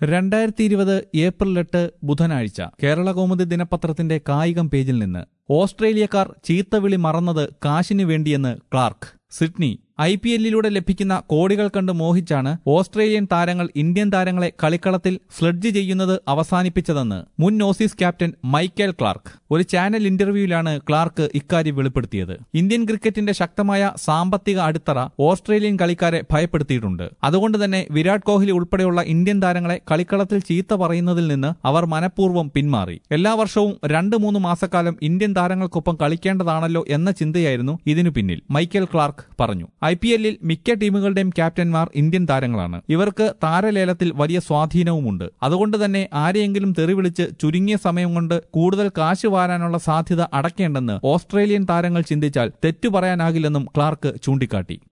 രണ്ടായിരത്തി ഇരുപത് ഏപ്രിൽ എട്ട് ബുധനാഴ്ച കേരള കൗമുദി ദിനപത്രത്തിന്റെ കായികം പേജിൽ നിന്ന് ഓസ്ട്രേലിയക്കാർ ചീത്തവിളി മറന്നത് കാശിനു വേണ്ടിയെന്ന് ക്ലാർക്ക് സിഡ്നി ഐ പി എല്ലിലൂടെ ലഭിക്കുന്ന കോടികൾ കണ്ട് മോഹിച്ചാണ് ഓസ്ട്രേലിയൻ താരങ്ങൾ ഇന്ത്യൻ താരങ്ങളെ കളിക്കളത്തിൽ സ്ലഡ്ജ് ചെയ്യുന്നത് അവസാനിപ്പിച്ചതെന്ന് മുൻ ഓസീസ് ക്യാപ്റ്റൻ മൈക്കേൽ ക്ലാർക്ക് ഒരു ചാനൽ ഇന്റർവ്യൂവിലാണ് ക്ലാർക്ക് ഇക്കാര്യം വെളിപ്പെടുത്തിയത് ഇന്ത്യൻ ക്രിക്കറ്റിന്റെ ശക്തമായ സാമ്പത്തിക അടിത്തറ ഓസ്ട്രേലിയൻ കളിക്കാരെ ഭയപ്പെടുത്തിയിട്ടുണ്ട് അതുകൊണ്ട് തന്നെ വിരാട് കോഹ്ലി ഉൾപ്പെടെയുള്ള ഇന്ത്യൻ താരങ്ങളെ കളിക്കളത്തിൽ ചീത്ത പറയുന്നതിൽ നിന്ന് അവർ മനഃപൂർവ്വം പിന്മാറി എല്ലാ വർഷവും രണ്ട് മൂന്ന് മാസക്കാലം ഇന്ത്യൻ താരങ്ങൾക്കൊപ്പം കളിക്കേണ്ടതാണല്ലോ എന്ന ചിന്തയായിരുന്നു ഇതിനു പിന്നിൽ മൈക്കേൽ ക്ലാർക്ക് പറഞ്ഞു ഐ പി എല്ലിൽ മിക്ക ടീമുകളുടെയും ക്യാപ്റ്റന്മാർ ഇന്ത്യൻ താരങ്ങളാണ് ഇവർക്ക് താരലേലത്തിൽ വലിയ സ്വാധീനവുമുണ്ട് അതുകൊണ്ട് തന്നെ ആരെയെങ്കിലും തെറിവിളിച്ച് ചുരുങ്ങിയ സമയം കൊണ്ട് കൂടുതൽ കാശ് വാരാനുള്ള സാധ്യത അടയ്ക്കേണ്ടെന്ന് ഓസ്ട്രേലിയൻ താരങ്ങൾ ചിന്തിച്ചാൽ തെറ്റു പറയാനാകില്ലെന്നും ക്ലാർക്ക് ചൂണ്ടിക്കാട്ടി